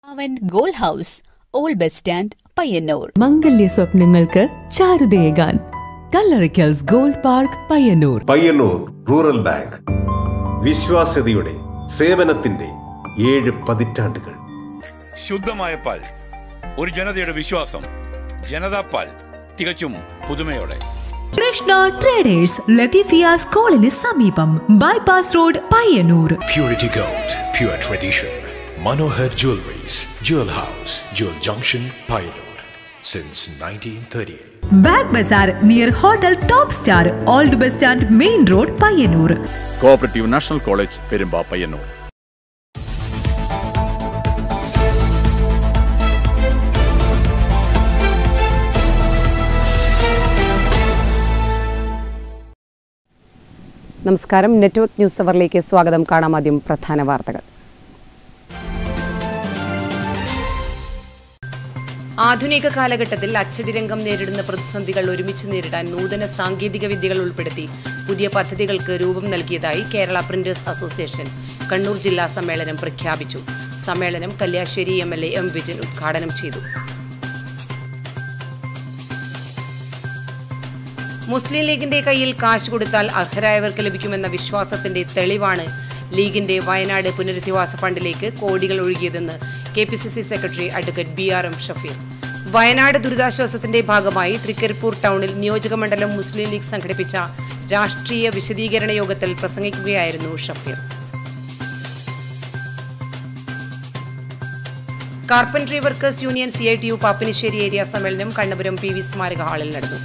അവൻ gold house old bus stand Payyanur മംഗല്യ സ്വപ്നങ്ങൾക്ക് ചാരുതയേകാൻ Kallarickals gold park Payyanur Payyanur rural bank വിശ്വാസ്യതയുടെ സേവനത്തിന്റെ ഏഴ് പതിറ്റാണ്ടുകൾ ശുദ്ധമായ പാൽ ഒരു ജനതയുടെ വിശ്വാസം ജനതാ പാൽ തികച്ചും പുതുമയോടെ കൃഷ്ണ ട്രേഡേഴ്സ് ലത്തീഫിയ സ്കൂളിന് സമീപം bypass road Payyanur Purity Gold, pure tradition. Manohar Jewelries, Jewel House, Jewel Junction, Pioneer. Since 1938. Bag bazaar near hotel top star old bus stand main road Payyanur cooperative national college Perumba Payyanur നമസ്കാരം നെറ്റ്വർക്ക് ന്യൂസ് അവറിലേക്ക് സ്വാഗതം കാണാം ആദ്യം പ്രധാന വാർത്തകൾ ആധുനിക കാലഘട്ടത്തിൽ അച്ചടി രംഗം നേരിടുന്ന പ്രതിസന്ധികൾ ഒരുമിച്ച് നേരിടാൻ നൂതന സാങ്കേതിക വിദ്യകൾ ഉൾപ്പെടുത്തി പുതിയ പദ്ധതികൾക്ക് രൂപം നൽകിയതായി കേരള പ്രിന്റേഴ്സ് അസോസിയേഷൻ കണ്ണൂർ ജില്ലാ സമ്മേളനം പ്രഖ്യാപിച്ചു സമ്മേളനം Kalliasseri M L A M Vijayan ഉദ്ഘാടനം ചെയ്തു മുസ്ലിം ലീഗിന്റെ കയ്യിൽ കാശ് കൊടുത്താൽ അർഹരായവർക്ക് ലഭിക്കുമെന്ന വിശ്വാസത്തിന്റെ തെളിവാണ് ലീഗിന്റെ വയനാട് പുനരധിവാസ ഫണ്ടിലേക്ക് കോടികൾ ഒഴുകിയതെന്ന് K P C C secretary advocate B R M Shafeer Wayanad ദുരിതാശ്വാസത്തിന്റെ ഭാഗമായി തൃക്കരിപ്പൂർ ടൗണിൽ നിയോജകമണ്ഡലം മുസ്ലിം ലീഗ് സംഘടിപ്പിച്ച രാഷ്ട്രീയ വിശദീകരണ യോഗത്തിൽ പ്രസംഗിക്കുകയായിരുന്നു Shafeer carpentry workers union C I T U Pappinisseri area സമ്മേളനം കണ്ണപുരം പി വി സ്മാരക ഹാളിൽ നടന്നു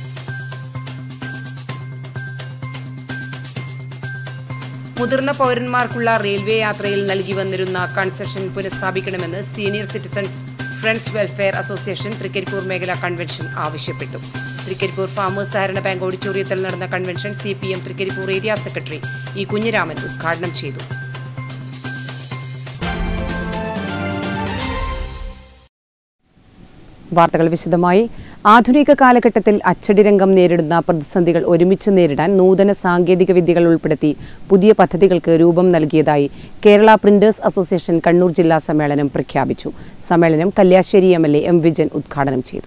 മുതിർന്ന പൗരന്മാർക്കുള്ള റെയിൽവേ യാത്രയിൽ നൽകി വന്നിരുന്ന കൺസെഷൻ പുനഃസ്ഥാപിക്കണമെന്ന് senior citizens friends welfare association Trikaripur മേഖലാ കൺവെൻഷൻ ആവശ്യപ്പെട്ടു തൃക്കരിപ്പൂർ ഫാമേഴ്സ് സഹകരണ ബാങ്ക് ഓഡിറ്റോറിയത്തിൽ നടന്ന convention C P M Trikaripur area secretary E Kunhiraman ഉദ്ഘാടനം ചെയ്തു വാർത്തകൾ വിശദമായി ആധുനിക കാലഘട്ടത്തിൽ അച്ചടി രംഗം നേരിടുന്ന പ്രതിസന്ധികൾ ഒരുമിച്ച് നേരിടാൻ നൂതന സാങ്കേതിക വിദ്യകൾ ഉൾപ്പെടുത്തി പുതിയ പദ്ധതികൾക്ക് രൂപം നൽകിയതായി കേരള പ്രിന്റേഴ്സ് അസോസിയേഷൻ കണ്ണൂർ ജില്ലാ സമ്മേളനം പ്രഖ്യാപിച്ചു സമ്മേളനം Kalliasseri M L A M Vijayan ഉദ്ഘാടനം ചെയ്തു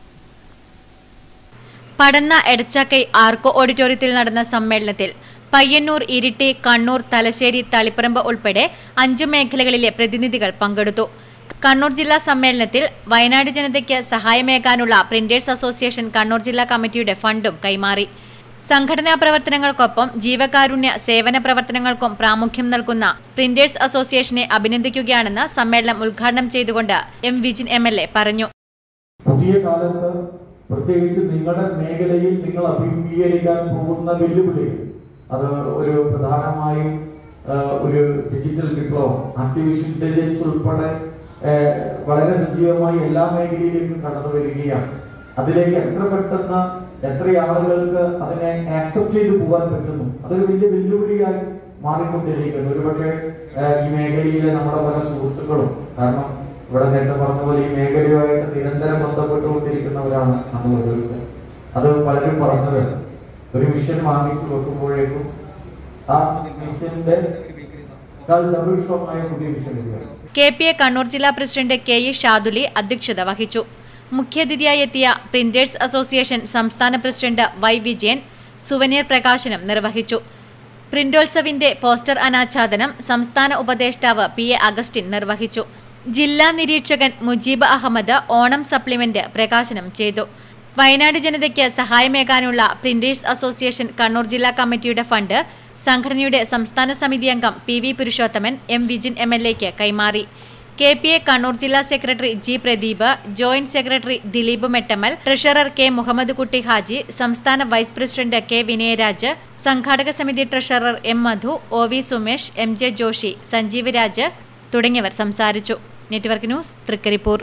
പടന്ന എടച്ചാക്കൈ ആർക്കോ ഓഡിറ്റോറിയത്തിൽ നടന്ന സമ്മേളനത്തിൽ പയ്യന്നൂർ ഇരിട്ടി കണ്ണൂർ തലശ്ശേരി തളിപ്പറമ്പ് ഉൾപ്പെടെ അഞ്ചു മേഖലകളിലെ പ്രതിനിധികൾ പങ്കെടുത്തു കണ്ണൂർ ജില്ലാ സമ്മേളനത്തിൽ വയനാട് ജനതയ്ക്ക് സഹായമേകാനുള്ള പ്രിന്റേഴ്സ് അസോസിയേഷൻ കണ്ണൂർ ജില്ലാ കമ്മിറ്റിയുടെ ഫണ്ടും കൈമാറി സംഘടനാ പ്രവർത്തനങ്ങൾക്കൊപ്പം ജീവകാരുണ്യ സേവന പ്രവർത്തനങ്ങൾക്കും പ്രാമുഖ്യം നൽകുന്ന പ്രിന്റേഴ്സ് അസോസിയേഷനെ അഭിനന്ദിക്കുകയാണെന്ന് സമ്മേളനം ഉദ്ഘാടനം ചെയ്തുകൊണ്ട് എം വിജിൻ എം പറഞ്ഞു പുതിയ കാലത്ത് പ്രത്യേകിച്ച് നിങ്ങളുടെ മേഖലയിൽ നിങ്ങൾ അഭിമുഖീകരിക്കാൻ പോകുന്ന വെല്ലുവിളികൾ അത് ഒരു പ്രധാനമായും ആ, ഒരു ഡിജിറ്റൽ വിപ്ലവം ആർട്ടിഫിഷ്യൽ ഇന്റലിജൻസ് ഉൾപ്പെടെ ആ, വളരെ സജീവമായി എല്ലാ മേഖലയിലേക്കും കടന്നു വരികയാണ് അതിലേക്ക് എത്ര പെട്ടെന്ന് എത്ര ആളുകൾക്ക് അതിനെ ആക്സെപ്റ്റ് ചെയ്ത് പോകാൻ പറ്റുന്നു അതൊരു വലിയ വെല്ലുവിളിയായി മാറിക്കൊണ്ടിരിക്കുന്നു ഒരുപക്ഷെ ആ, ഈ മേഖലയിലെ നമ്മുടെ പല സുഹൃത്തുക്കളും കാരണം ഇവിടെ നേരത്തെ പറഞ്ഞ പോലെ ഈ മേഖലയുമായിട്ട് നിരന്തരം ബന്ധപ്പെട്ടുകൊണ്ടിരിക്കുന്നവരാണ് നമ്മൾ ഓരോരുത്തർ അത് പലരും പറഞ്ഞത് ഒരു മിഷൻ വാങ്ങിച്ചു വെക്കുമ്പോഴേക്കും ആ മിഷന്റെ ഡബിൾ പുതിയ മിഷൻ വരികയാണ് കെ പി എ കണ്ണൂർ ജില്ലാ പ്രസിഡന്റ് കെ ഇ ഷാദുലി അധ്യക്ഷത വഹിച്ചു മുഖ്യാതിഥിയായി എത്തിയ പ്രിന്റേഴ്സ് അസോസിയേഷൻ സംസ്ഥാന പ്രസിഡന്റ് വൈ വിജയൻ സുവനീർ പ്രകാശനം നിർവഹിച്ചു പ്രിന്റോത്സവിന്റെ പോസ്റ്റർ അനാച്ഛാദനം സംസ്ഥാന ഉപദേഷ്ടാവ് പി എ അഗസ്റ്റിൻ നിർവഹിച്ചു ജില്ലാ നിരീക്ഷകൻ മുജീബ് അഹമ്മദ് ഓണം സപ്ലിമെന്റ് പ്രകാശനം ചെയ്തു വയനാട് ജനതയ്ക്ക് സഹായമേകാനുള്ള പ്രിന്റേഴ്സ് അസോസിയേഷൻ കണ്ണൂർ ജില്ലാ കമ്മിറ്റിയുടെ ഫണ്ട് സംഘടനയുടെ സംസ്ഥാന സമിതി അംഗം P V Purushothaman M Vijin M L എക്ക് കൈമാറി കെ പി എ കണ്ണൂർ ജില്ലാ secretary G Pradeep joint secretary Dileep Mettamal treasurer K Muhammad Kutty Haji സംസ്ഥാന വൈസ് പ്രസിഡന്റ് കെ വിനയരാജ് സംഘാടക സമിതി treasurer M Madhu O V Sumesh M J Joshy Sanjeev Raj തുടങ്ങിയവർ സംസാരിച്ചു നെറ്റ്വർക്ക് ന്യൂസ് തൃക്കരിപ്പൂർ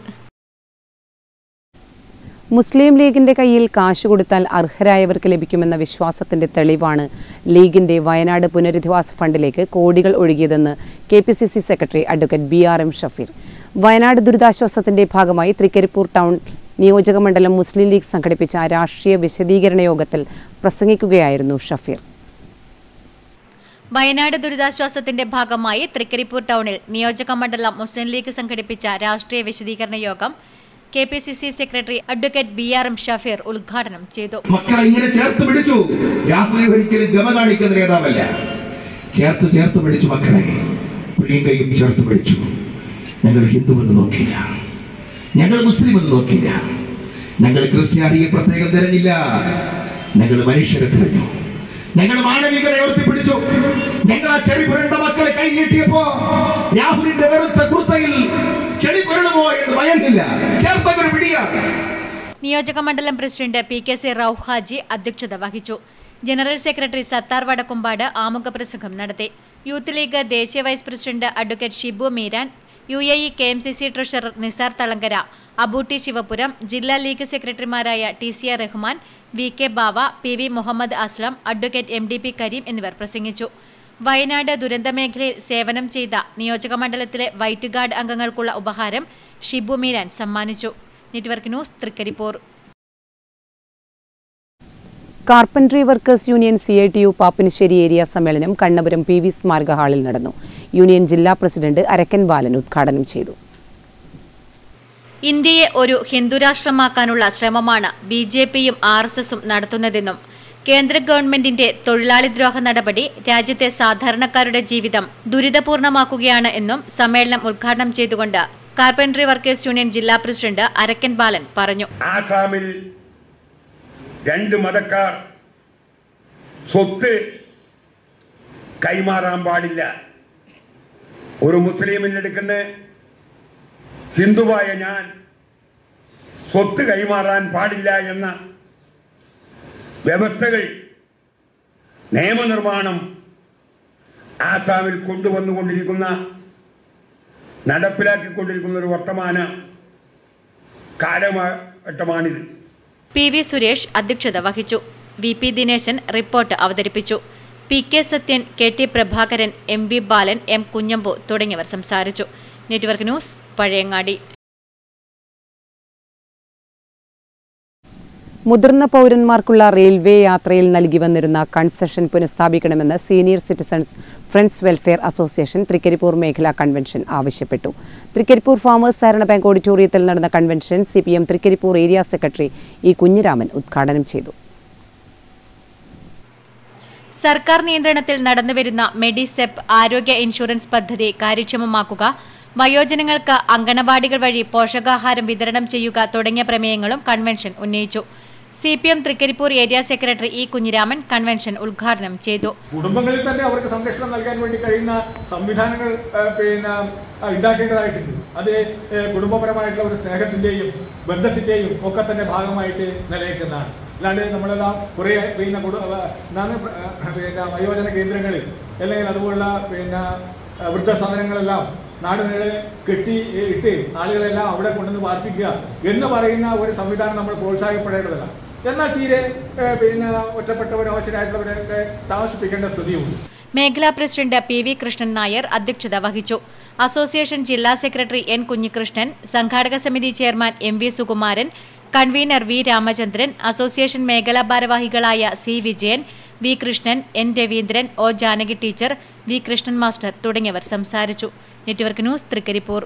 മുസ്ലിം ലീഗിന്റെ കയ്യിൽ കാശ് കൊടുത്താൽ അർഹരായവർക്ക് ലഭിക്കുമെന്ന വിശ്വാസത്തിന്റെ തെളിവാണ് ലീഗിന്റെ വയനാട് പുനരധിവാസ ഫണ്ടിലേക്ക് കോടികൾ ഒഴുകിയതെന്ന് K P C C secretary advocate B R M Shafeer Wayanad ദുരിതാശ്വാസത്തിന്റെ ഭാഗമായി തൃക്കരിപ്പൂർ ടൗൺ നിയോജകമണ്ഡലം മുസ്ലിം ലീഗ് സംഘടിപ്പിച്ച രാഷ്ട്രീയ വിശദീകരണ യോഗത്തിൽ പ്രസംഗിക്കുകയായിരുന്നു ഷഫീർ വയനാട് ദുരിതാശ്വാസത്തിന്റെ ഭാഗമായി തൃക്കരിപ്പൂർ ടൗണിൽ നിയോജക മണ്ഡലം മുസ്ലിം ലീഗ് സംഘടിപ്പിച്ച രാഷ്ട്രീയ വിശദീകരണ യോഗം K P C C secretary advocate B R M Shafeer ഉദ്ഘാടനം ചെയ്തു മക്കളെ ഇങ്ങനെ ചേർത്ത് പിടിച്ചു രാഹുൽ ഒരിക്കലും ഗമ കാണിക്കുന്ന നേതാവല്ല ചേർത്ത് ചേർത്ത് പിടിച്ചു മക്കളെ പ്രിയങ്കയും ചേർത്ത് പിടിച്ചു ഞങ്ങൾ ഹിന്ദു എന്ന് നോക്കില്ല ഞങ്ങൾ മുസ്ലിം എന്ന് നോക്കില്ല ഞങ്ങൾ ക്രിസ്ത്യാനിയെ പ്രത്യേകം തിരഞ്ഞില്ല ഞങ്ങൾ മനുഷ്യരെ തിരഞ്ഞു ഞങ്ങൾ മാനവികരെ ഉയർത്തിപ്പിടിച്ചു ഞങ്ങൾ ആ ചെറി പുരണ്ട മക്കളെ കൈ നീട്ടിയപ്പോ രാഹുലിന്റെ വെറുത്ത കുർത്തയിൽ ചെളി പുരളുമോ എന്ന് ഭയന്നില്ല ചേർത്തവർ പിടിയാണ് നിയോജക മണ്ഡലം president P K C Rauf Haji അധ്യക്ഷത വഹിച്ചു ജനറൽ സെക്രട്ടറി സത്താർ വടക്കുംപാട് ആമുഖ പ്രസംഗം നടത്തി യൂത്ത് ലീഗ് ദേശീയ vice president advocate Shibu Meeran U A E K M C C treasurer Nisar Thalangara Abooty Sivapuram ജില്ലാ ലീഗ് സെക്രട്ടറിമാരായ T C R Rahman V K Bava P V Muhammad Aslam advocate M D P Kareem എന്നിവർ പ്രസംഗിച്ചു വയനാട് ദുരന്തമേഖലയിൽ സേവനം ചെയ്ത നിയോജക മണ്ഡലത്തിലെ വൈറ്റ് ഗാർഡ് അംഗങ്ങൾക്കുള്ള ഉപഹാരം ഷിബു മീരാൻ സമ്മാനിച്ചു network news Thrikaripur carpentry workers union C I T U Pappinisseri area സമ്മേളനം കണ്ണപുരം പി വി സ്മാരക ഹാളിൽ നടന്നു യൂണിയൻ ജില്ലാ പ്രസിഡന്റ് അരക്കൻ ബാലൻ ഉദ്ഘാടനം ചെയ്തു ഇന്ത്യയെ ഒരു ഹിന്ദുരാഷ്ട്രമാക്കാനുള്ള ശ്രമമാണ് ബി ജെ പിയും ആർ എസ് എസും നടത്തുന്നതെന്നും കേന്ദ്ര ഗവൺമെന്റിന്റെ തൊഴിലാളിദ്രോഹ നടപടി രാജ്യത്തെ സാധാരണക്കാരുടെ ജീവിതം ദുരിതപൂർണമാക്കുകയാണ് എന്നും സമ്മേളനം ഉദ്ഘാടനം ചെയ്തുകൊണ്ട് കാർപ്പൻട്രി വർക്കേഴ്സ് യൂണിയൻ ജില്ലാ പ്രസിഡന്റ് അരക്കൻ ബാലൻ പറഞ്ഞു ആസാമിൽ രണ്ട് മതക്കാർ സ്വത്ത് കൈമാറാൻ പാടില്ല ഒരു മുസ്ലിമിന്റെ അടുക്കുന്ന ഹിന്ദുവായ ഞാൻ സ്വത്ത് കൈമാറാൻ പാടില്ല എന്ന വ്യവസ്ഥകൾ നിയമനിർമ്മാണം ആസാമിൽ കൊണ്ടുവന്നുകൊണ്ടിരിക്കുന്ന നടപ്പിലാക്കിക്കൊണ്ടിരിക്കുന്ന ഒരു വർത്തമാന കാലഘട്ടമാണിത് പി വി സുരേഷ് അധ്യക്ഷത വഹിച്ചു വി പി ദിനേശൻ റിപ്പോർട്ട് അവതരിപ്പിച്ചു P K Sathyan K T Prabhakaran M V Balan M Kunhambu തുടങ്ങിയവർ സംസാരിച്ചു നെറ്റ്വർക്ക് ന്യൂസ് പഴയങ്ങാടി മുതിർന്ന പൗരന്മാർക്കുള്ള റെയിൽവേ യാത്രയിൽ നൽകി വന്നിരുന്ന കൺസെഷൻ പുനഃസ്ഥാപിക്കണമെന്ന് senior citizens friends welfare association Trikaripur മേഖലാ കൺവെൻഷൻ ആവശ്യപ്പെട്ടു തൃക്കരിപ്പൂർ ഫാമേഴ്സ് സഹകരണ ബാങ്ക് ഓഡിറ്റോറിയത്തിൽ നടന്ന convention C P M Trikaripur area secretary E Kunhiraman ഉദ്ഘാടനം ചെയ്തു സർക്കാർ നിയന്ത്രണത്തിൽ നടന്നുവരുന്ന മെഡിസെപ്പ് ആരോഗ്യ ഇൻഷുറൻസ് പദ്ധതി കാര്യക്ഷമമാക്കുക വയോജനങ്ങൾക്ക് അങ്കണവാടികൾ വഴി പോഷകാഹാരം വിതരണം ചെയ്യുക തുടങ്ങിയ പ്രമേയങ്ങളും കൺവെൻഷൻ ഉന്നയിച്ചു C P M Trikaripur area secretary E Kunhiraman convention ഉദ്ഘാടനം ചെയ്തു കുടുംബങ്ങളിൽ തന്നെ അവർക്ക് സംരക്ഷണം നൽകാൻ വേണ്ടി കഴിയുന്ന സംവിധാനങ്ങൾ ആ, പിന്നെ ആ, ഉണ്ടാക്കേണ്ടതായിട്ടുണ്ട് അത് ഏ, കുടുംബപരമായിട്ടുള്ള ഒരു സ്നേഹത്തിന്റെയും ബന്ധത്തിന്റെയും ഒക്കെ തന്നെ ഭാഗമായിട്ട് നിലനിൽക്കുന്നതാണ് അല്ലാണ്ട് നമ്മളെല്ലാം കുറേ പിന്നെ കുടു- ആ, എന്താണ് പ്ര- ആ, പിന്നെ വയോജന കേന്ദ്രങ്ങളിൽ അല്ലെങ്കിൽ അതുപോലുള്ള പിന്നെ ആ, വൃദ്ധസദനങ്ങളെല്ലാം നാട് നീളെ കെട്ടി ഏ, ഇട്ട് ആളുകളെല്ലാം അവിടെ കൊണ്ടുവന്ന് പാർപ്പിക്കുക എന്ന് പറയുന്ന ഒരു സംവിധാനം നമ്മൾ പ്രോത്സാഹിക്കപ്പെടേണ്ടതല്ല എന്നാൽ തീരെ ഏ, പിന്നെ ഒറ്റപ്പെട്ടവരും അവശരായിട്ടുള്ളവരെയൊക്കെ താമസിപ്പിക്കേണ്ട സ്ഥിതിയുണ്ട് മേഖലാ president P V Krishnan Nair അധ്യക്ഷത വഹിച്ചു അസോസിയേഷൻ ജില്ലാ സെക്രട്ടറി എൻ കുഞ്ഞികൃഷ്ണൻ സംഘാടക സമിതി chairman M V Sukumaran convener V Ramachandran association മേഖലാ ഭാരവാഹികളായ C Vijayan V Krishnan N Raveendran O Janaki teacher V Krishnan master തുടങ്ങിയവർ സംസാരിച്ചു network news Thrikaripur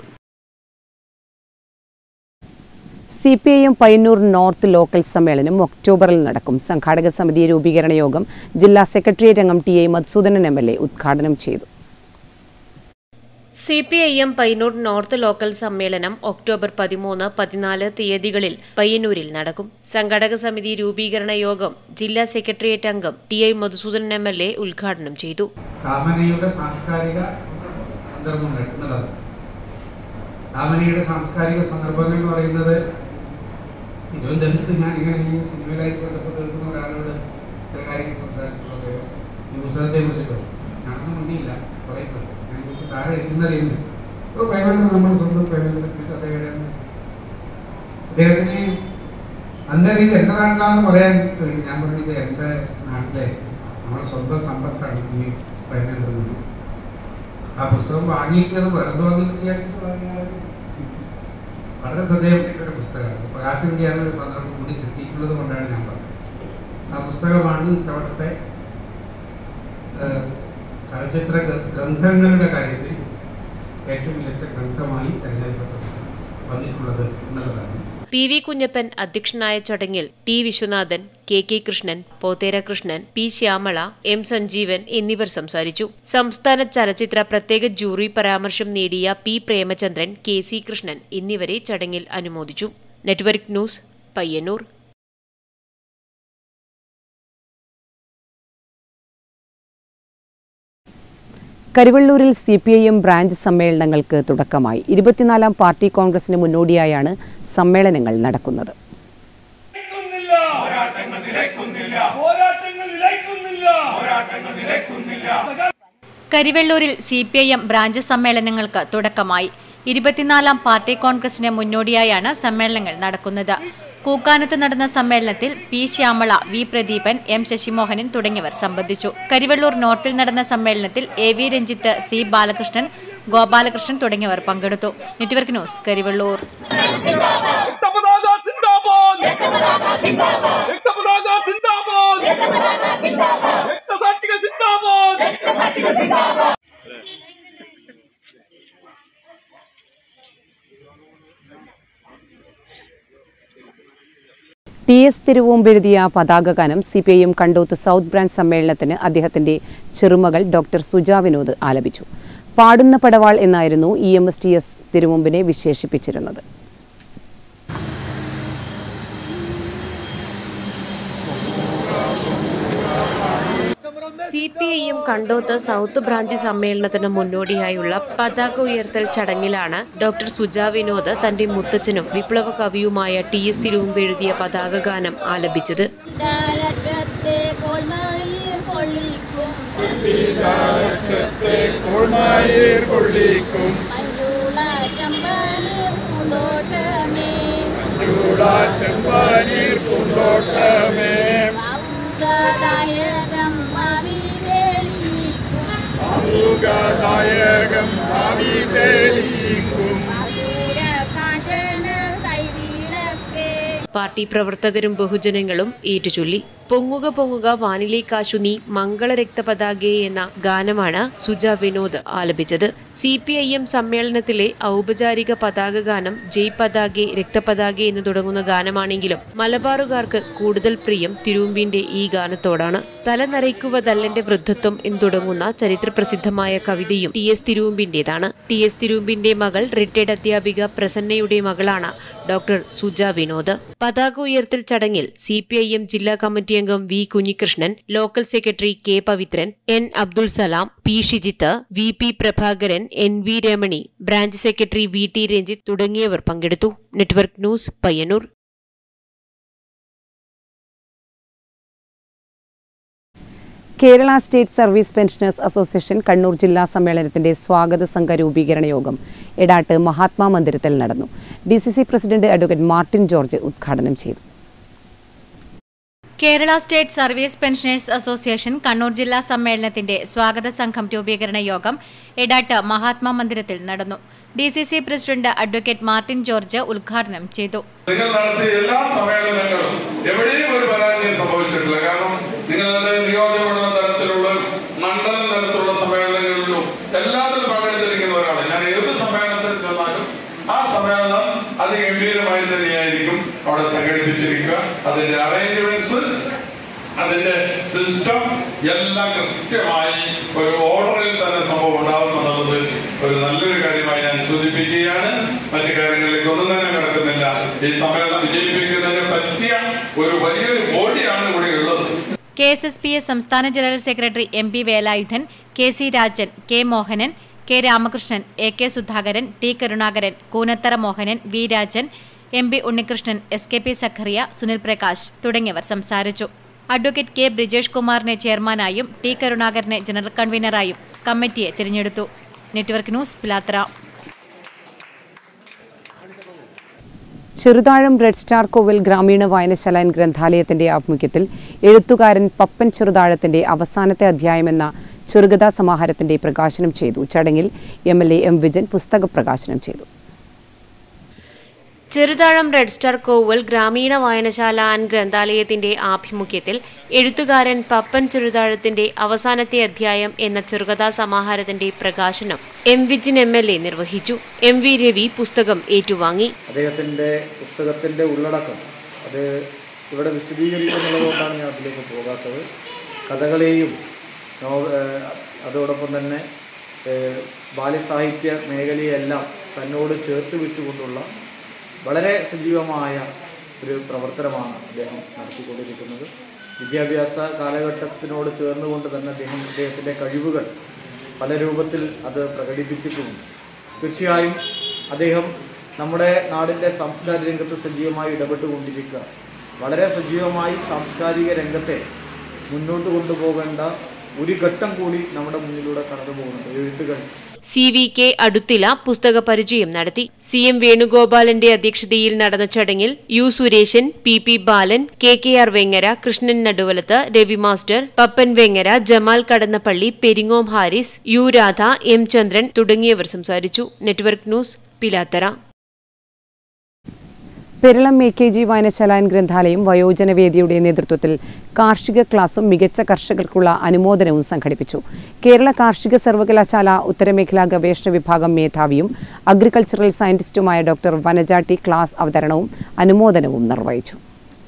C P I M Payyanur north local സമ്മേളനം ഒക്ടോബറിൽ നടക്കും സംഘാടക സമിതി രൂപീകരണ യോഗം ജില്ലാ സെക്രട്ടേറിയറ്റ് അംഗം T I Madhusoodanan M L A ഉദ്ഘാടനം ചെയ്തു C P I M Payyanur north local സമ്മേളനം ഒക്ടോബർ പതിമൂന്ന് പതിനാല് തീയതികളിൽ പയ്യന്നൂരിൽ നടക്കും സംഘടക സമിതി രൂപീകരണ യോഗം ജില്ലാ സെക്രട്ടേറിയറ്റ് അംഗം T I Madhusoodanan M L A ഉദ്ഘാടനം ചെയ്തു കാമനയുടെ സാംസ്കാരിക സന്ദർഭം നടക്കുന്നതാണ് കാമനയുടെ സാംസ്കാരിക സന്ദർഭങ്ങൾ എന്ന് പറയുന്നത് തിരുവനന്തപുരത്ത് ഞാൻ ഇങ്ങനെ ഈ സിനിമയിലായിട്ട് ബന്ധപ്പെട്ട് നിൽക്കുന്ന ഒരാളോട് ചില കാര്യങ്ങൾ സംസാരിച്ചിട്ടുള്ളത് ഈ പുസ്തകത്തെ കുറിച്ചിട്ട് ഞാനൊന്നും മുന്നില്ല പറയുന്നത് ഞാൻ കുറച്ച് താഴെ എഴുതുന്നറിയുന്നു ഇപ്പോൾ പ്രേമേന്ദ്രൻ നമ്മുടെ സ്വന്തം പ്രേമേന്ദ്രൻ അദ്ദേഹം അദ്ദേഹത്തിന് അന്നേരം ഇത് എന്റെ നാട്ടിലാന്ന് പറയാൻ വേണ്ടി ഞാൻ പറഞ്ഞത് എന്റെ നാട്ടിലെ നമ്മുടെ സ്വന്തം സമ്പത്താണ് ഈ പ്രേമേന്ദ്രൻ ആ പുസ്തകം വാങ്ങിയിട്ട് അത് വെറുതെ വന്നിട്ട് വിചാരിച്ചിട്ട് വാങ്ങിയാൽ വളരെ ശ്രദ്ധേയപ്പെട്ട ഒരു പുസ്തകമാണ് പ്രകാശനം ചെയ്യാനുള്ള ഒരു സന്ദർഭം കൂടി കിട്ടിയിട്ടുള്ളത് കൊണ്ടാണ് ഞാൻ പറഞ്ഞത് ആ പുസ്തകമാണ് ഇത്തവണത്തെ ഏഹ്, ചലച്ചിത്ര ചലച്ചിത്ര ഗ്ര- ഗ്രന്ഥങ്ങളുടെ കാര്യത്തിൽ ഏറ്റവും മികച്ച ഗ്രന്ഥമായി തിരഞ്ഞെടുക്കപ്പെട്ടു വന്നിട്ടുള്ളത് എന്നുള്ളതാണ് പി വി കുഞ്ഞപ്പൻ അധ്യക്ഷനായ ചടങ്ങിൽ T Viswanathan K K Krishnan Pothera Krishnan P Shyamala M Sanjeevan എന്നിവർ സംസാരിച്ചു സംസ്ഥാന ചലച്ചിത്ര പ്രത്യേക ജൂറി പരാമർശം നേടിയ P Premachandran K C Krishnan എന്നിവരെ ചടങ്ങിൽ അനുമോദിച്ചു നെറ്റ്വർക്ക് ന്യൂസ് പയ്യന്നൂർ കരിവള്ളൂരിൽ C P I M branch സമ്മേളനങ്ങൾക്ക് തുടക്കമായി ഇരുപത്തിനാലാം പാർട്ടി കോൺഗ്രസിന് മുന്നോടിയായാണ് സമ്മേളനങ്ങൾ നടക്കുന്നത് കരിവെള്ളൂരിൽ C P I M branch സമ്മേളനങ്ങൾക്ക് തുടക്കമായി ഇരുപത്തിനാലാം പാർട്ടി കോൺഗ്രസിന് മുന്നോടിയായാണ് സമ്മേളനങ്ങൾ നടക്കുന്നത് കൂക്കാനത്ത് നടന്ന സമ്മേളനത്തിൽ P Shyamala V Pradeepan M Sasimohanan തുടങ്ങിയവർ സംബന്ധിച്ചു കരിവെള്ളൂർ നോർത്തിൽ നടന്ന സമ്മേളനത്തിൽ A V Ranjith C Balakrishnan Gopalakrishnan തുടങ്ങിയവർ പങ്കെടുത്തു network news Karivellur T S തിരുവോമ്പെഴുതിയ പതാകഗാനം C P I M Kandoth south branch സമ്മേളനത്തിന് അദ്ദേഹത്തിന്റെ ചെറുമകൾ ഡോക്ടർ സുജ വിനോദ് ആലപിച്ചു പാടുന്ന പടവാൾ എന്നായിരുന്നു E M S T S തിരുവോമ്പിനെ വിശേഷിപ്പിച്ചിരുന്നത് C P I M Kandoth south branch സമ്മേളനത്തിന് മുന്നോടിയായുള്ള പതാക ഉയർത്തൽ ചടങ്ങിലാണ് ഡോക്ടർ സുജ വിനോദ് തന്റെ മുത്തച്ഛനും വിപ്ലവ കവിയുമായ ടി എസ് തിരുവുമ്പ് എഴുതിയ പതാക ഗാനം ആലപിച്ചത് പാർട്ടി പ്രവർത്തകരും ബഹുജനങ്ങളും ഏറ്റുചൊല്ലി പൊങ്ങുക പൊങ്ങുക വാനിലേക്കാശു നീ മംഗളരക്ത പതാകെ എന്ന ഗാനമാണ് സുജ വിനോദ് ആലപിച്ചത് സി പി ഐ എം സമ്മേളനത്തിലെ ഔപചാരിക പതാക ഗാനം ജയ് പതാകെ രക്തപതാകെ എന്ന് തുടങ്ങുന്ന ഗാനമാണെങ്കിലും മലബാറുകാർക്ക് കൂടുതൽ പ്രിയം തിരുവുമ്പിന്റെ ഈ ഗാനത്തോടാണ് തല നരയ്ക്കുവതല്ലന്റെ വൃദ്ധത്വം എന്ന് തുടങ്ങുന്ന ചരിത്രപ്രസിദ്ധമായ കവിതയും ടി എസ് തിരുവുമ്പിന്റേതാണ് ടി എസ് തിരുവുമ്പിന്റെ മകൾ റിട്ടയർഡ് അധ്യാപിക പ്രസന്നയുടെ മകളാണ് ഡോക്ടർ സുജ വിനോദ് പതാക ഉയർത്തൽ ചടങ്ങിൽ സി പി ഐ എം ജില്ലാ കമ്മിറ്റി അംഗം V Kunhikrishnan local secretary K Pavithran N Abdul Salam P Shijith V P Prabhakaran N V Ramani branch secretary V T Ranjith തുടങ്ങിയവർ പങ്കെടുത്തു network news Payyanur Kerala state service pensioners association Kannur ജില്ലാ സമ്മേളനത്തിന്റെ സ്വാഗത സംഘ രൂപീകരണ യോഗം എടാട്ട് മഹാത്മാ മന്ദിരത്തിൽ നടന്നു D C C president advocate Martin George ഉദ്ഘാടനം ചെയ്തു Kerala state service pensioners association Kannur ജില്ലാ സമ്മേളനത്തിന്റെ സ്വാഗത സംഘം രൂപീകരണ യോഗം എടാട്ട് മഹാത്മാ മന്ദിരത്തിൽ നടന്നു D C C president advocate Martin George ഉദ്ഘാടനം ചെയ്തു നിങ്ങൾ നടത്തിയ എല്ലാ സമ്മേളനങ്ങളും എവിടെയും ഒരു പരാജയം സംഭവിച്ചിട്ടില്ല കാരണം നിങ്ങളുടെ നിയോജകമണ്ഡല തലത്തിലുള്ള മണ്ഡലം തലത്തിലുള്ള സമ്മേളനങ്ങളിലും എല്ലാത്തിലും പങ്കെടുത്തിരിക്കുന്ന ഒരാളാണ് ഞാൻ ഏത് സമ്മേളനത്തിൽ ചെന്നാലും ആ സമ്മേളനം അതിഗംഭീരമായി തന്നെയായിരിക്കും അവിടെ സംഘടിപ്പിച്ചിരിക്കുക അതിന്റെ അറേഞ്ച്മെന്റ്സ് അതിന്റെ സിസ്റ്റം എല്ലാം കൃത്യമായി ഒരു ഓർഡറിൽ തന്നെ സംഭവം ഉണ്ടാവും എന്നുള്ളത് ഒരു നല്ലൊരു കാര്യമായി ഞാൻ സൂചിപ്പിക്കുകയാണ് മറ്റു കാര്യങ്ങളിലേക്ക് ഒന്നും തന്നെ കിടക്കുന്നില്ല ഈ സമ്മേളനം വിജയിപ്പിക്കുന്നതിന് പറ്റിയ ഒരു വലിയൊരു ബോഡിയാണ് ഇവിടെ ഉള്ളത് K S S P S സംസ്ഥാന general secretary M P Velayudhan K C Rajan K Mohanan K Ramakrishnan A K Sudhakaran T Karunakaran Koonathara Mohanan V Rajan M P Unnikrishnan S K P Zacharia Sunil Prakash തുടങ്ങിയവർ സംസാരിച്ചു അഡ്വക്കേറ്റ് കെ ബ്രിജേഷ് കുമാറിനെ ചെയർമാനായും ടി കരുണാകരനെ ജനറൽ കൺവീനറായും കമ്മിറ്റിയെ തിരഞ്ഞെടുത്തു network news Pilathara Cheruthazham red star കോവിൽ ഗ്രാമീണ വായനശാല ഗ്രന്ഥാലയത്തിന്റെ ആഭിമുഖ്യത്തിൽ എഴുത്തുകാരൻ പപ്പൻ ചെറുതാഴത്തിന്റെ അവസാനത്തെ അധ്യായമെന്ന ചെറുകഥാ സമാഹാരത്തിന്റെ പ്രകാശനം ചെയ്തു ചടങ്ങിൽ M L A M Vijin പുസ്തക പ്രകാശനം ചെയ്തു ചെറുതാഴം റെഡ് സ്റ്റാർ കോവൽ ഗ്രാമീണ വായനശാല ആൻഡ് ഗ്രന്ഥാലയത്തിന്റെ ആഭിമുഖ്യത്തിൽ എഴുത്തുകാരൻ പപ്പൻ ചെറുതാഴത്തിന്റെ അവസാനത്തെ അധ്യായം എന്ന ചെറുകഥാ സമാഹാരത്തിന്റെ പ്രകാശനം M Vijin M L A നിർവഹിച്ചു എം വി രവി പുസ്തകം ഏറ്റുവാങ്ങി അദ്ദേഹത്തിൻ്റെ പുസ്തകത്തിൻ്റെ ഉള്ളടക്കം അത് ഇവിടെ വിശദീകരിക്കുന്നുള്ളതുകൊണ്ടാണ് ഞാൻ അതിലേക്ക് പോകാത്തത് കഥകളെയും നോ- ഏഹ് അതോടൊപ്പം തന്നെ ഏഹ് ബാല്യസാഹിത്യ മേഖലയെല്ലാം തന്നോട് ചേർത്ത് വെച്ചുകൊണ്ടുള്ള വളരെ സജീവമായ ഒരു പ്രവർത്തനമാണ് അദ്ദേഹം നടത്തിക്കൊണ്ടിരിക്കുന്നത് വിദ്യാഭ്യാസ കാലഘട്ടത്തിനോട് ചേർന്നുകൊണ്ട് തന്നെ അദ്ദേഹം അദ്ദേഹത്തിൻ്റെ കഴിവുകൾ പല രൂപത്തിൽ അത് പ്രകടിപ്പിച്ചിട്ടുമുണ്ട് തീർച്ചയായും അദ്ദേഹം നമ്മുടെ നാടിൻ്റെ സാംസ്കാരിക രംഗത്ത് സജീവമായി ഇടപെട്ടുകൊണ്ടിരിക്കുക വളരെ സജീവമായി സാംസ്കാരിക രംഗത്തെ മുന്നോട്ട് കൊണ്ടുപോകേണ്ട ഒരു ഘട്ടം കൂടി നമ്മുടെ മുന്നിലൂടെ കടന്നു പോകുന്നുണ്ട് എഴുത്തുകൾ സി വി കെ അടുത്തില പുസ്തക പരിചയം നടത്തി സി എം വേണുഗോപാലന്റെ അധ്യക്ഷതയിൽ നടന്ന ചടങ്ങിൽ U Sureshan P P Balan K K R Vengara Krishnan Naduvalath Ravi master Pappan Vengara Jamal Kadannappally Peringome Haris U Radha M Chandran തുടങ്ങിയവർ സംസാരിച്ചു network news Pilathara Peralam A K G വായനശാല ആൻഡ് ഗ്രന്ഥാലയം വയോജനവേദിയുടെ നേതൃത്വത്തിൽ കാർഷിക ക്ലാസും മികച്ച കർഷകർക്കുള്ള അനുമോദനവും സംഘടിപ്പിച്ചു കേരള കാർഷിക സർവകലാശാല ഉത്തരമേഖലാ ഗവേഷണ വിഭാഗം മേധാവിയും അഗ്രികൾച്ചറൽ സയന്റിസ്റ്റുമായ ഡോക്ടർ വനജ ടി ക്ലാസ് അവതരണവും അനുമോദനവും നിർവഹിച്ചു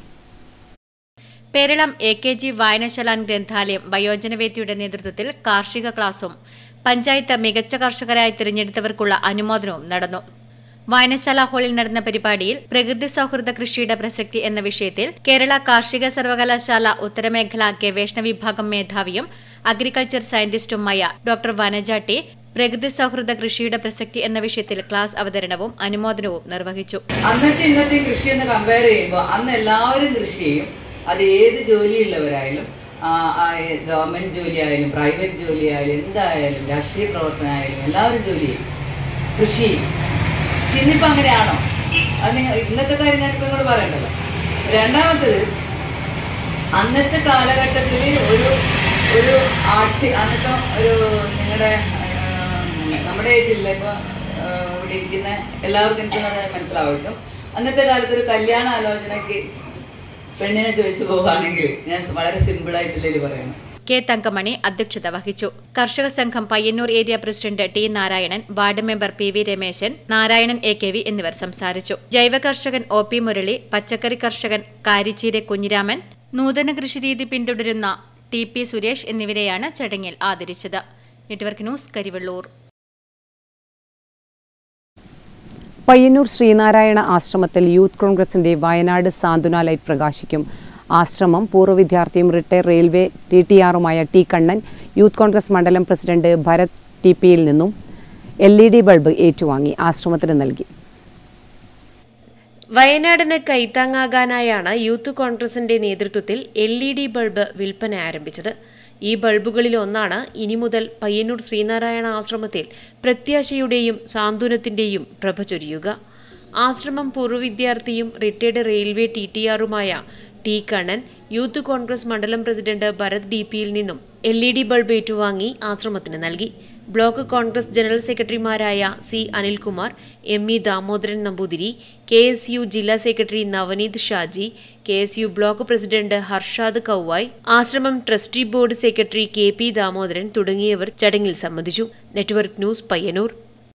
പേരളം എ കെ ജി വായനശാല ആൻഡ് ഗ്രന്ഥാലയം വയോജനവേദിയുടെ നേതൃത്വത്തിൽ കാർഷിക ക്ലാസും പഞ്ചായത്ത് മികച്ച കർഷകരായി തിരഞ്ഞെടുത്തവർക്കുള്ള അനുമോദനവും നടന്നു വായനശാല ഹാളിൽ നടന്ന പരിപാടിയിൽ പ്രകൃതി സൗഹൃദ കൃഷിയുടെ പ്രസക്തി എന്ന വിഷയത്തിൽ കേരള കാർഷിക സർവകലാശാല ഉത്തരമേഖല ഗവേഷണ വിഭാഗം മേധാവിയും അഗ്രികൾച്ചർ സയന്റിസ്റ്റുമായ ഡോക്ടർ വനജ ടി പ്രകൃതി സൗഹൃദ കൃഷിയുടെ പ്രസക്തി എന്ന വിഷയത്തിൽ ക്ലാസ് അവതരണവും അനുമോദനവും നിർവഹിച്ചു അന്നത്തെ ഇന്നത്തെ കൃഷി എന്ന് കമ്പയർ ചെയ്യുമ്പോൾ അന്ന് എല്ലാവരും കൃഷി ചെയ്യും അത് ഏത് ജോലിയുള്ളവരായാലും ഗവൺമെന്റ് ജോലി ആയാലും പ്രൈവറ്റ് ജോലി ആയാലും എന്തായാലും രാഷ്ട്രീയ പ്രവർത്തനമായാലും എല്ലാവരും ജോലി ചെയ്യും കൃഷി ചെയ്യും പക്ഷെ ഇന്നിപ്പോ അങ്ങനെയാണോ അത് നിങ്ങൾ ഇന്നത്തെ കാര്യം ഞാനിപ്പോ ഇങ്ങോട്ട് പറയണ്ടല്ലോ രണ്ടാമത്തത് അന്നത്തെ കാലഘട്ടത്തിൽ ഒരു ഒരു ആർട്ടി അന്നത്തെ ഒരു നിങ്ങളുടെ നമ്മുടെ ഏജില്ല ഇപ്പൊ ആ, ഇവിടെ ഇരിക്കുന്ന എല്ലാവർക്കും എനിക്കൊന്നത് മനസ്സിലാവും അന്നത്തെ കാലത്ത് ഒരു കല്യാണ ആലോചനയ്ക്ക് പെണ്ണിനെ ചോദിച്ചു പോവുകയാണെങ്കിൽ ഞാൻ വളരെ സിമ്പിൾ ആയിട്ടുള്ള പറയുന്നു കെ തങ്കമണി അധ്യക്ഷത വഹിച്ചു കർഷക സംഘം Payyanur area president T Narayanan ward member P V Rameshan Narayanan A K V എന്നിവർ സംസാരിച്ചു ജൈവ കർഷകൻ ഒ പി മുരളി പച്ചക്കറി കർഷകൻ കാരിച്ചീരെ കുഞ്ഞിരാമൻ നൂതന കൃഷിരീതി പിന്തുടരുന്ന ടി പി സുരേഷ് എന്നിവരെയാണ് ചടങ്ങിൽ ആദരിച്ചത് നെറ്റ്വർക്ക് ന്യൂസ് കരിവള്ളൂർ പയ്യന്നൂർ ശ്രീനാരായണ ആശ്രമത്തിൽ യൂത്ത് കോൺഗ്രസിന്റെ വയനാട് സാന്ത്വന ലൈറ്റ് പ്രകാശിക്കും ആശ്രമം പൂർവ്വ വിദ്യാർത്ഥിയും റിട്ടയർ റെയിൽവേ ടി ടി ആറുമായ ടി കണ്ണൻ യൂത്ത് കോൺഗ്രസ് മണ്ഡലം പ്രസിഡന്റ് ഭരത് ടി പിയിൽ നിന്നും എൽ ഇ ഡി ബൾബ് ഏറ്റുവാങ്ങി ആശ്രമത്തിന് നൽകി വയനാടിന് കൈത്താങ്ങാകാനായാണ് യൂത്ത് കോൺഗ്രസിന്റെ നേതൃത്വത്തിൽ എൽ ഇ ഡി ബൾബ് വിൽപ്പന ആരംഭിച്ചത് ഈ ബൾബുകളിൽ ഒന്നാണ് ഇനി മുതൽ പയ്യന്നൂർ ശ്രീനാരായണ ആശ്രമത്തിൽ പ്രത്യാശയുടെയും സാന്ത്വനത്തിന്റെയും പ്രഭ ചൊരിയുക ആശ്രമം പൂർവ്വ വിദ്യാർത്ഥിയും റിട്ടയർഡ് റെയിൽവേ ടി ടി ആറുമായ ടി കണ്ണൻ യൂത്ത് കോൺഗ്രസ് മണ്ഡലം പ്രസിഡന്റ് ഭരത് ഡി പിയിൽ നിന്നും എൽ ഇ ഡി ബൾബ് ഏറ്റുവാങ്ങി ആശ്രമത്തിന് നൽകി ബ്ലോക്ക് കോൺഗ്രസ് ജനറൽ സെക്രട്ടറിമാരായ C Anilkumar M E Damodaran Namboothiri K S U ജില്ലാ secretary Navaneeth Shaji K S U block president Harshad Kavvayi ആശ്രമം trustee board secretary K P Damodaran തുടങ്ങിയവർ ചടങ്ങിൽ സംബന്ധിച്ചു network news Payyanur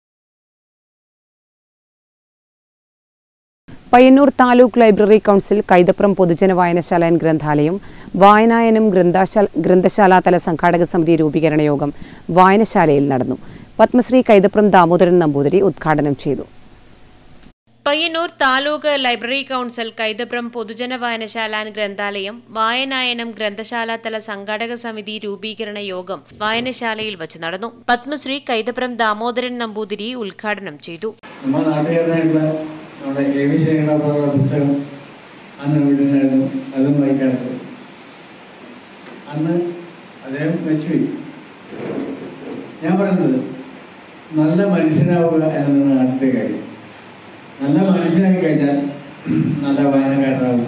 Payyanur taluk library council Kaithapram പൊതുജന വായനശാല ആൻഡ് ഗ്രന്ഥാലയം വായനായനം ഗ്രന്ഥശാല ഗ്രന്ഥശാലാതല സംഘാടക സമിതി രൂപീകരണ യോഗം വായനശാലയിൽ നടന്നു പത്മശ്രീ കൈതപ്രം ദാമോദരൻ നമ്പൂതിരി ഉദ്ഘാടനം ചെയ്തു പയ്യന്നൂർ താലൂക്ക് ലൈബ്രറി കൗൺസിൽ കൈതപ്രം പൊതുജന വായനശാല ഗ്രന്ഥാലയം വായനായനം ഗ്രന്ഥശാലാതല സംഘാടക സമിതി രൂപീകരണ യോഗം വായനശാലയിൽ വച്ച് നടന്നു പത്മശ്രീ കൈതപ്രം ദാമോദരൻ നമ്പൂതിരി ഉദ്ഘാടനം ചെയ്തു നമ്മുടെ നാട്ടുകാരനായിട്ടുള്ള നമ്മുടെ എ വി ശങ്കരാഭരണ പുസ്തകം അന്ന് വീട്ടിലായിരുന്നു അതും വായിക്കാറുണ്ട് അന്ന് അദ്ദേഹം വെച്ചുപോയി ഞാൻ പറയുന്നത് നല്ല മനുഷ്യനാവുക എന്നതാണ് ആദ്യത്തെ കാര്യം നല്ല മനുഷ്യനായി കഴിഞ്ഞാൽ നല്ല വായനക്കാരനാവും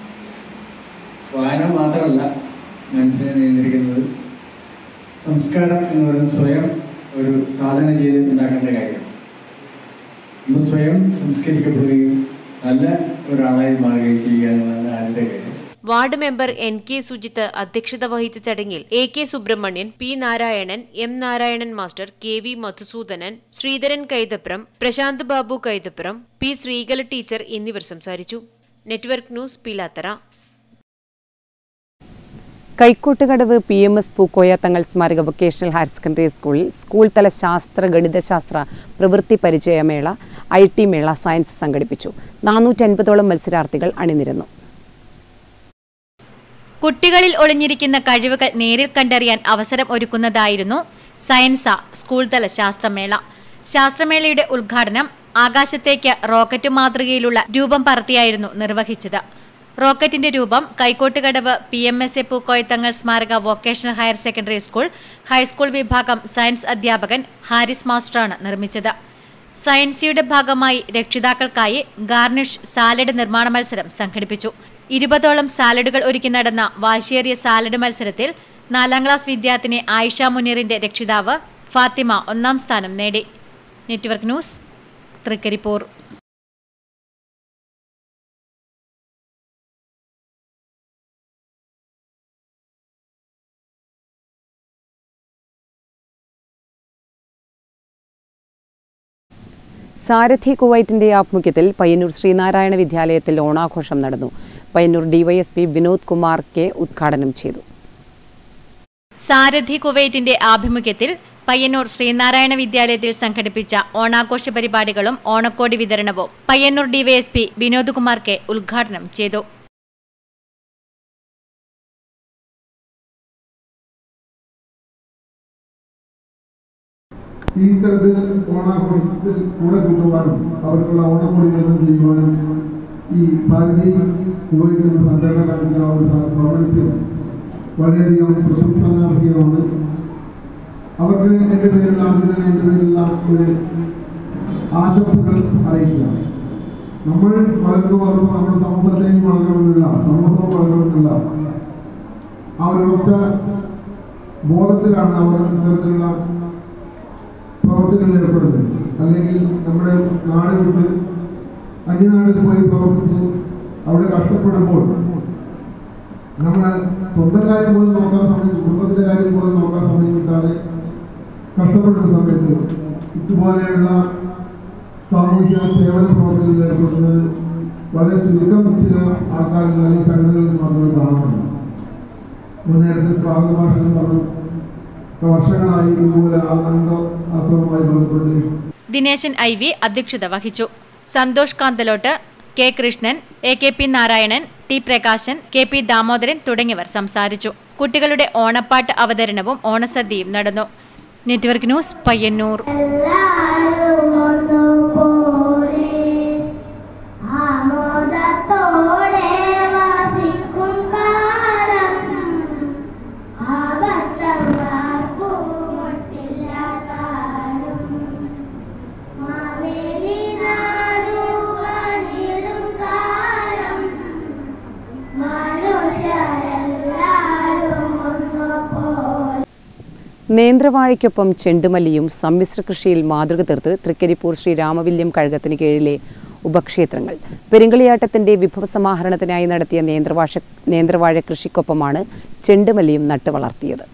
വായന മാത്രമല്ല മനുഷ്യനെ നിയന്ത്രിക്കുന്നത് സംസ്കാരം എന്ന് പറയുന്നത് സ്വയം ഒരു സാധന ചെയ്ത് ഉണ്ടാക്കേണ്ട കാര്യമാണ് നമ്മൾ സ്വയം സംസ്കരിക്കപ്പെടുകയും നല്ല ഒരാളായി മാറുകയും ചെയ്യുക എന്നതാണ് ആദ്യത്തെ കാര്യം ward member N K Sujith അധ്യക്ഷത വഹിച്ച ചടങ്ങിൽ A K Subrahmanyan P Narayanan M Narayanan master K V Madhusoodanan Sreedharan Kaithapram Prashant Babu Kaithapram P Sreekala teacher എന്നിവർ സംസാരിച്ചു network news Pilathara Kaikottukadavu P M S Pookoya Thangal സ്മാരക വൊക്കേഷണൽ ഹയർ സെക്കൻഡറി സ്കൂളിൽ സ്കൂൾ തല ശാസ്ത്ര ഗണിതശാസ്ത്ര പ്രവൃത്തി പരിചയമേള ഐ ടി മേള സയൻസ് സംഘടിപ്പിച്ചു നാനൂറ്റി അൻപതോളം മത്സരാർത്ഥികൾ അണിനിരന്നു കുട്ടികളിൽ ഒളിഞ്ഞിരിക്കുന്ന കഴിവുകൾ നേരിൽ കണ്ടറിയാൻ അവസരം ഒരുക്കുന്നതായിരുന്നു സയൻസ സ്കൂൾ തല ശാസ്ത്രമേള ശാസ്ത്രമേളയുടെ ഉദ്ഘാടനം ആകാശത്തേക്ക് റോക്കറ്റ് മാതൃകയിലുള്ള രൂപം പറത്തിയായിരുന്നു നിർവഹിച്ചത് റോക്കറ്റിന്റെ രൂപം Kaikottukadavu P M S A Pookoyathangal സ്മാരക vocational higher secondary school high school വിഭാഗം സയൻസ് അധ്യാപകൻ ഹാരിസ് മാസ്റ്ററാണ് നിർമ്മിച്ചത് സയൻസിയുടെ ഭാഗമായി രക്ഷിതാക്കൾക്കായി ഗാർണിഷ് സാലഡ് നിർമ്മാണ മത്സരം സംഘടിപ്പിച്ചു ഇരുപതോളം സാലഡുകൾ ഒരുക്കി നടന്ന വാശിയേറിയ സാലഡ് മത്സരത്തിൽ നാലാം ക്ലാസ് വിദ്യാർത്ഥിനി ആയിഷ മുനീറിന്റെ രക്ഷിതാവ് ഫാത്തിമ ഒന്നാം സ്ഥാനം നേടി നെറ്റ്വർക്ക് ന്യൂസ് തൃക്കരിപ്പൂർ സാരഥി കുവൈറ്റിന്റെ ആഭിമുഖ്യത്തിൽ പയ്യന്നൂർ ശ്രീനാരായണ വിദ്യാലയത്തിൽ ഓണാഘോഷം നടന്നു പയ്യന്നൂർ ഡിവൈഎസ്പി വിനോദ് കുമാർ കെ ഉദ്ഘാടനം ചെയ്തു സാരഥി കുവൈറ്റിന്റെ ആഭിമുഖ്യത്തിൽ പയ്യന്നൂർ ശ്രീനാരായണ വിദ്യാലയത്തിൽ സംഘടിപ്പിച്ച ഓണാഘോഷ പരിപാടികളും ഓണക്കോടി വിതരണവും പയ്യന്നൂർ ഡിവൈഎസ്പി വിനോദ് കുമാർ കെ ഉദ്ഘാടനം ചെയ്തു ഈ തരത്തിൽ ഓണാഘോഷത്തിൽ കൂടെ കൂട്ടുവാനും അവർക്കുള്ള ഓണക്കോടി വിതരണം ചെയ്യുവാനും ഈ ഭാരതി കുവൈറ്റിൽ സംഘടന കാണിച്ച ആ ഒരു പ്രവൃത്തി വളരെയധികം പ്രശംസനാർഹീയമാണ് അവർക്ക് എൻ്റെ പേരിൽ ആദ്യം തന്നെ എൻ്റെ പേരിലുള്ള ഒരു ആശംസകൾ അറിയിക്കുക നമ്മൾ വളർന്നു വളർന്നു നമ്മുടെ സമൂഹത്തെയും വളരണമെന്നില്ല സമൂഹവും വളരണമെന്നില്ല ആ ഒരു ഉറച്ച ബോധത്തിലാണ് അവർ ഇത്തരത്തിലുള്ള പ്രവർത്തനങ്ങളിൽ ഏർപ്പെടുന്നത് അല്ലെങ്കിൽ നമ്മുടെ നാട് വിട്ട് അന്യനാട്ടിൽ പോയി പ്രവർത്തിച്ച് അവിടെ കഷ്ടപ്പെടുമ്പോൾ നമ്മൾ സ്വന്തം കാര്യം പോലും നോക്കാൻ സമയം കുടുംബത്തിന്റെ കാര്യം പോലും നോക്കാൻ സമയം കിട്ടാതെ കഷ്ടപ്പെടുന്ന സമയത്ത് ഇതുപോലെയുള്ള സാമൂഹ്യ സേവന പ്രവർത്തനങ്ങളിൽ ഏർപ്പെടുന്നത് വളരെ ചുരുക്കം ചില ആൾക്കാരിൽ അല്ലെങ്കിൽ സംഘടനകളിൽ മാത്രമേ കാണാറുള്ളൂ നേരത്തെ സ്വാഗത ഭാഷകൾ പറഞ്ഞു വർഷങ്ങളായി ഇതുപോലെ ആനന്ദ ആശ്രമവുമായി ബന്ധപ്പെട്ട് ദിനേശൻ ഐ വി അധ്യക്ഷത വഹിച്ചു Santhosh Kanthalot K Krishnan A K P Narayanan T Prakashan K P Damodaran തുടങ്ങിയവർ സംസാരിച്ചു കുട്ടികളുടെ ഓണപ്പാട്ട് അവതരണവും ഓണസദ്യയും നടന്നു നെറ്റ്വർക്ക് ന്യൂസ് പയ്യന്നൂർ ആമോദത്തോടെ വസിക്കും കാലം ആപത്തമാർക്കും ഒട്ടില്ലാതാരും മാവേലി നാടു പണിടും കാലം മനുഷ്യരെല്ലാരും ഒന്നുപോലെ നേന്ത്രവാഴയ്ക്കൊപ്പം ചെണ്ടുമല്ലിയും സമ്മിശ്ര കൃഷിയിൽ മാതൃക തീർത്ത് തൃക്കരിപ്പൂർ ശ്രീ രാമവില്യം കഴകത്തിന് കീഴിലെ ഉപക്ഷേത്രങ്ങൾ പെരുങ്കളിയാട്ടത്തിന്റെ വിഭവസമാഹരണത്തിനായി നടത്തിയ നേന്ത്രവാഴ നേന്ത്രവാഴ കൃഷിക്കൊപ്പമാണ് ചെണ്ടുമല്ലിയും നട്ടുവളർത്തിയത്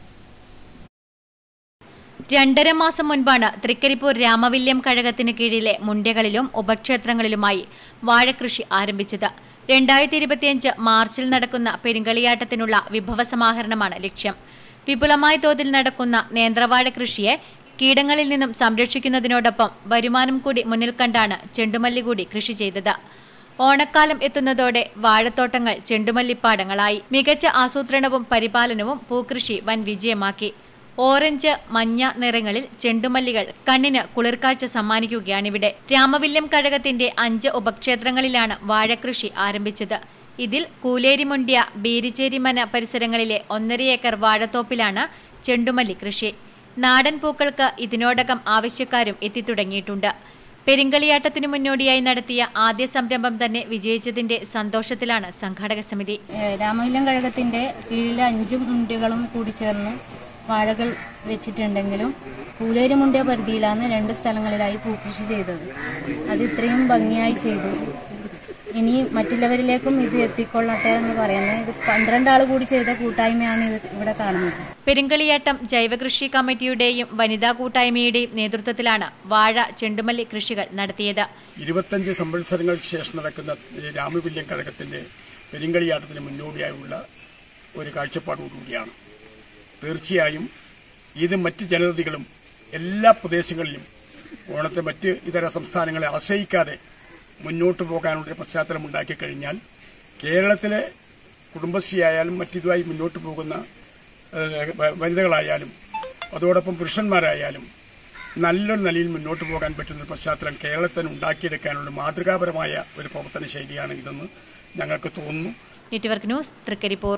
രണ്ടര മാസം മുൻപാണ് തൃക്കരിപ്പൂർ രാമവില്യം കഴകത്തിന് കീഴിലെ മുണ്ട്യകളിലും ഉപക്ഷേത്രങ്ങളിലുമായി വാഴകൃഷി ആരംഭിച്ചത് രണ്ടായിരത്തി ഇരുപത്തിയഞ്ച് മാർച്ചിൽ നടക്കുന്ന പെരുങ്കളിയാട്ടത്തിനുള്ള വിഭവസമാഹരണമാണ് ലക്ഷ്യം വിപുലമായ തോതിൽ നടക്കുന്ന നേന്ത്രവാഴ കൃഷിയെ കീടങ്ങളിൽ നിന്നും സംരക്ഷിക്കുന്നതിനോടൊപ്പം വരുമാനം കൂടി മുന്നിൽ കണ്ടാണ് ചെണ്ടുമല്ലി കൂടി കൃഷി ചെയ്തത് ഓണക്കാലം എത്തുന്നതോടെ വാഴത്തോട്ടങ്ങൾ ചെണ്ടുമല്ലിപ്പാടങ്ങളായി മികച്ച ആസൂത്രണവും പരിപാലനവും പൂക്കൃഷി വൻ വിജയമാക്കി ഓറഞ്ച് മഞ്ഞ നിറങ്ങളിൽ ചെണ്ടുമല്ലികൾ കണ്ണിന് കുളിർക്കാഴ്ച സമ്മാനിക്കുകയാണിവിടെ രാമവില്യം കഴകത്തിന്റെ അഞ്ച് ഉപക്ഷേത്രങ്ങളിലാണ് വാഴകൃഷി ആരംഭിച്ചത് ഇതിൽ കൂലേരിമുണ്ടിയ ബീരിച്ചേരിമന പരിസരങ്ങളിലെ ഒന്നര ഏക്കർ വാഴത്തോപ്പിലാണ് ചെണ്ടുമല്ലി കൃഷി നാടൻ പൂക്കൾക്ക് ഇതിനോടകം ആവശ്യക്കാരും എത്തിത്തുടങ്ങിയിട്ടുണ്ട് പെരിങ്കളിയാട്ടത്തിനു മുന്നോടിയായി നടത്തിയ ആദ്യ സംരംഭം തന്നെ വിജയിച്ചതിന്റെ സന്തോഷത്തിലാണ് സംഘാടക സമിതി ഏഹ് രാമവില്ലം കഴകത്തിന്റെ കീഴിലെ അഞ്ച് മുണ്ടികളും കൂടി ചേർന്ന് വാഴകൾ വെച്ചിട്ടുണ്ടെങ്കിലും പൂലേരുമുണ്ടിയ പരിധിയിലാണ് രണ്ട് സ്ഥലങ്ങളിലായി പൂക്കൃഷി ചെയ്തത് അത് ഇത്രയും ഭംഗിയായി ചെയ്തു ഇനി മറ്റുള്ളവരിലേക്കും ഇത് എത്തിക്കൊള്ളട്ടെ എന്ന് പറയുന്നത് ഇത് പന്ത്രണ്ട് ആൾ കൂടി ചെയ്ത കൂട്ടായ്മയാണ് ഇത് ഇവിടെ കാണുന്നത് പെരുങ്കളിയാട്ടം ജൈവകൃഷി കമ്മിറ്റിയുടെയും വനിതാ കൂട്ടായ്മയുടെയും നേതൃത്വത്തിലാണ് വാഴ ചെണ്ടുമല്ലി കൃഷികൾ നടത്തിയത് ഇരുപത്തഞ്ച് സംവത്സരങ്ങൾക്ക് ശേഷം നടക്കുന്ന ഈ രാമവില്യം കഴകത്തിന്റെ പെരിങ്കളിയാട്ടത്തിന് മുന്നോടിയായുള്ള ഒരു കാഴ്ചപ്പാടോടുകൂടിയാണ് തീർച്ചയായും ഇത് മറ്റ് ജനതകളും എല്ലാ പ്രദേശങ്ങളിലും ഓണത്തെ മറ്റ് ഇതര സംസ്ഥാനങ്ങളെ ആശ്രയിക്കാതെ മുന്നോട്ട് പോകാനുള്ള പശ്ചാത്തലം ഉണ്ടാക്കി കഴിഞ്ഞാൽ കേരളത്തിലെ കുടുംബശ്രീ ആയാലും മറ്റിതുമായി മുന്നോട്ട് പോകുന്ന ഏഹ്, വ- വനിതകളായാലും അതോടൊപ്പം പുരുഷന്മാരായാലും നല്ലൊരു നിലയിൽ മുന്നോട്ട് പോകാൻ പറ്റുന്ന ഒരു പശ്ചാത്തലം കേരളത്തിന് ഉണ്ടാക്കിയെടുക്കാനുള്ള മാതൃകാപരമായ ഒരു പ്രവർത്തന ശൈലിയാണ് ഇതെന്ന് ഞങ്ങൾക്ക് തോന്നുന്നു network news Thrikaripur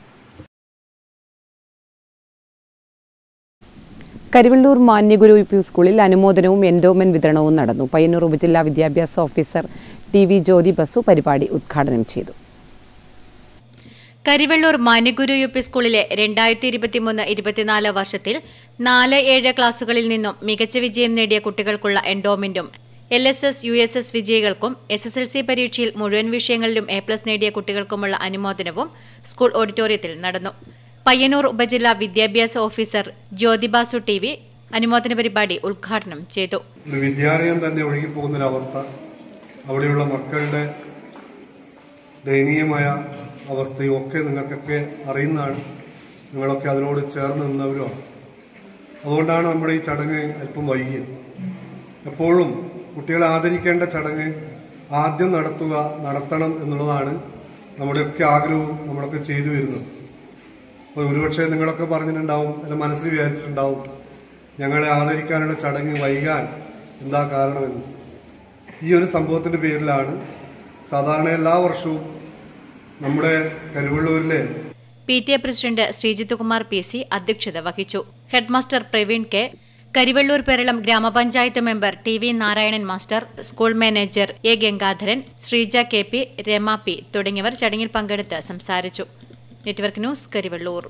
Karivellur Manyaguru U P സ്കൂളിൽ അനുമോദനവും എൻഡോമെന്റ് വിതരണവും നടന്നു പയ്യന്നൂർ ഉപജില്ലാ വിദ്യാഭ്യാസ officer T V Jyothi Basu പരിപാടി ഉദ്ഘാടനം ചെയ്തു കരിവെള്ളൂർ മാന്യഗുരു യു പി സ്കൂളിലെ രണ്ടായിരത്തി ഇരുപത്തിമൂന്ന് ഇരുപത്തിനാല് വർഷത്തിൽ നാല് ഏഴ് ക്ലാസുകളിൽ നിന്നും മികച്ച വിജയം നേടിയ കുട്ടികൾക്കുള്ള എൻഡോമെന്റും L S S U S S വിജയികൾക്കും എസ് എസ് എൽ സി പരീക്ഷയിൽ മുഴുവൻ വിഷയങ്ങളിലും എ പ്ലസ് നേടിയ കുട്ടികൾക്കുമുള്ള അനുമോദനവും സ്കൂൾ ഓഡിറ്റോറിയത്തിൽ നടന്നു പയ്യന്നൂർ ഉപജില്ലാ വിദ്യാഭ്യാസ ഓഫീസർ ജ്യോതിബാസു ടി വി അനുമോദന പരിപാടി ഉദ്ഘാടനം ചെയ്തു ഒരു വിദ്യാലയം തന്നെ ഒഴുകിപ്പോകുന്നൊരവസ്ഥ അവിടെയുള്ള മക്കളുടെ ദയനീയമായ അവസ്ഥയും ഒക്കെ നിങ്ങൾക്കൊക്കെ അറിയുന്നതാണ് നിങ്ങളൊക്കെ അതിനോട് ചേർന്ന് നിന്നവരുമാണ് അതുകൊണ്ടാണ് നമ്മുടെ ഈ ചടങ്ങ് അല്പം വൈകിയത് എപ്പോഴും കുട്ടികളെ ആദരിക്കേണ്ട ചടങ്ങ് ആദ്യം നടത്തുക നടത്തണം എന്നുള്ളതാണ് നമ്മുടെയൊക്കെ ആഗ്രഹവും നമ്മളൊക്കെ ചെയ്തു വരുന്നത് അപ്പോൾ ഒരുപക്ഷെ നിങ്ങളൊക്കെ പറഞ്ഞിട്ടുണ്ടാവും അല്ല മനസ്സിൽ വിചാരിച്ചിട്ടുണ്ടാവും ഞങ്ങളെ ആദരിക്കാനുള്ള ചടങ്ങ് വൈകാൻ എന്താ കാരണമെന്ന് ഈ ഒരു സംഭവത്തിന്റെ പേരിലാണ് സാധാരണ എല്ലാ വർഷവും നമ്മുടെ കരുവള്ളൂരിലെ P T A president Sreejith Kumar P C അധ്യക്ഷത വഹിച്ചു ഹെഡ്മാസ്റ്റർ പ്രവീൺ കെ കരിവള്ളൂർ പെരളം ഗ്രാമപഞ്ചായത്ത് member T V Narayanan master school manager A Gangadharan Sreeja K P Rama P തുടങ്ങിയവർ ചടങ്ങിൽ പങ്കെടുത്ത് സംസാരിച്ചു നെറ്റ്വർക്ക് ന്യൂസ് കരിവള്ളൂർ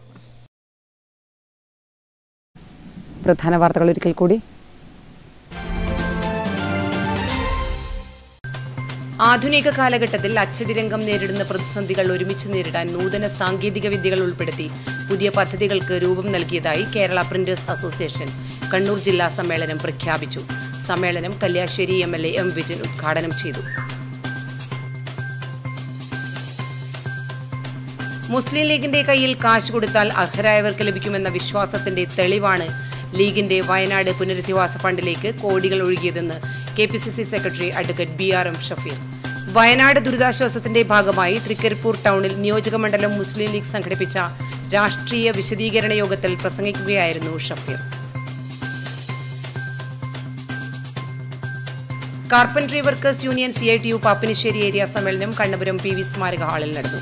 പ്രധാന വാർത്തകൾ ഒരിക്കൽ കൂടി ആധുനിക കാലഘട്ടത്തിൽ അച്ചടി രംഗം നേരിടുന്ന പ്രതിസന്ധികൾ ഒരുമിച്ച് നേരിടാൻ നൂതന സാങ്കേതിക വിദ്യകൾ ഉൾപ്പെടുത്തി പുതിയ പദ്ധതികൾക്ക് രൂപം നൽകിയതായി കേരള പ്രിന്റേഴ്സ് അസോസിയേഷൻ കണ്ണൂർ ജില്ലാ സമ്മേളനം പ്രഖ്യാപിച്ചു സമ്മേളനം Kalliasseri M L A M Vijayan ഉദ്ഘാടനം ചെയ്തു മുസ്ലിം ലീഗിന്റെ കയ്യിൽ കാശ് കൊടുത്താൽ അർഹരായവർക്ക് ലഭിക്കുമെന്ന വിശ്വാസത്തിന്റെ തെളിവാണ് ലീഗിന്റെ വയനാട് പുനരധിവാസ ഫണ്ടിലേക്ക് കോടികൾ ഒഴുകിയതെന്ന് K P C C secretary advocate B R M Shafeer Wayanad ദുരിതാശ്വാസത്തിന്റെ ഭാഗമായി തൃക്കരിപ്പൂർ ടൗണിൽ നിയോജകമണ്ഡലം മുസ്ലിം ലീഗ് സംഘടിപ്പിച്ച രാഷ്ട്രീയ വിശദീകരണ യോഗത്തിൽ പ്രസംഗിക്കുകയായിരുന്നു Shafeer carpentry workers union C I T U Pappinisseri area സമ്മേളനം കണ്ണപുരം പി വി സ്മാരക ഹാളിൽ നടന്നു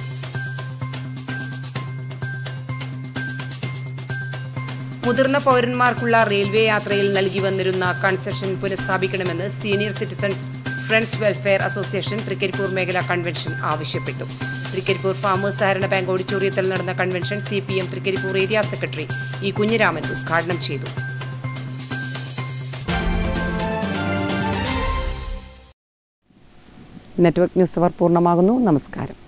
മുതിർന്ന പൗരന്മാർക്കുള്ള റെയിൽവേ യാത്രയിൽ നൽകി വന്നിരുന്ന കൺസെഷൻ പുനഃസ്ഥാപിക്കണമെന്ന് senior citizens friends welfare association Trikaripur മേഖലാ കൺവെൻഷൻ ആവശ്യപ്പെട്ടു തൃക്കരിപ്പൂർ ഫാമേഴ്സ് സഹകരണ ബാങ്ക് ഓഡിറ്റോറിയത്തിൽ നടന്ന convention C P M Trikaripur area secretary E Kunhiraman ഉദ്ഘാടനം ചെയ്തു നെറ്റ്വർക്ക് ന്യൂസ് അവർ പൂർണ്ണമാകുന്നു നമസ്കാരം